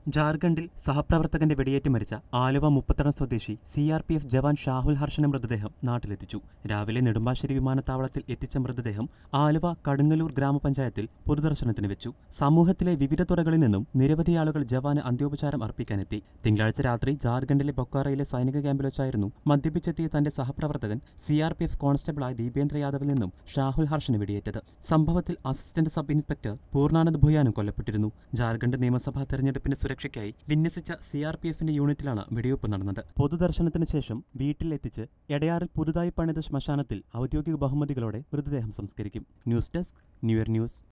ജാർഖണ്ഡിൽ സഹപ്രവർത്തകന്റെ വെടിയേറ്റ് മരിച്ച ആലുവ മുപ്പത്തടം സ്വദേശി സി ആർ പി എഫ് ജവാൻ ഷാഹുൽ ഹർഷന്റെ മൃതദേഹം നാട്ടിലെത്തിച്ചു രാവിലെ നെടുമ്പാശ്ശേരി വിമാനത്താവളത്തിൽ എത്തിച്ച മൃതദേഹം ആലുവ കടുങ്ങല്ലൂർ ഗ്രാമപഞ്ചായത്തിൽ പൊതുദർശനത്തിന് വെച്ചു സമൂഹത്തിലെ വിവിധ തുറകളിൽ നിന്നും നിരവധി ആളുകൾ ജവാന് അന്ത്യോപചാരം അർപ്പിക്കാനെത്തി തിങ്കളാഴ്ച രാത്രി ജാർഖണ്ഡിലെ ബൊക്കാറയിലെ സൈനിക ക്യാമ്പിൽ വെച്ചായിരുന്നു മദ്യപിച്ചെത്തിയ തന്റെ സഹപ്രവർത്തകൻ സി ആർ പി എഫ് കോൺസ്റ്റബിളായ ദീപേന്ദ്ര യാദവിൽ നിന്നും ഷാഹുൽ ഹർഷന് വെടിയേറ്റത് സംഭവത്തിൽ അസിസ്റ്റന്റ് സബ് ഇൻസ്പെക്ടർ പൂർണ്ണാനന്ദ് ഭുയാനും കൊല്ലപ്പെട്ടിരുന്നു ജാർഖണ്ഡ് നിയമസഭാ തെരഞ്ഞെടുപ്പിന് സുരക്ഷയ്ക്കായി വിന്യസിച്ച സി ആർ പി എഫിന്റെ യൂണിറ്റിലാണ് വെടിവെപ്പ് നടന്നത് പൊതുദർശനത്തിന് ശേഷം വീട്ടിലെത്തിച്ച് എടയാറിൽ പുതുതായി പണിത ശ്മശാനത്തിൽ ഔദ്യോഗിക ബഹുമതികളോടെ മൃതദേഹം സംസ്കരിക്കും ന്യൂസ് ഡെസ്ക് ന്യൂയർ ന്യൂസ്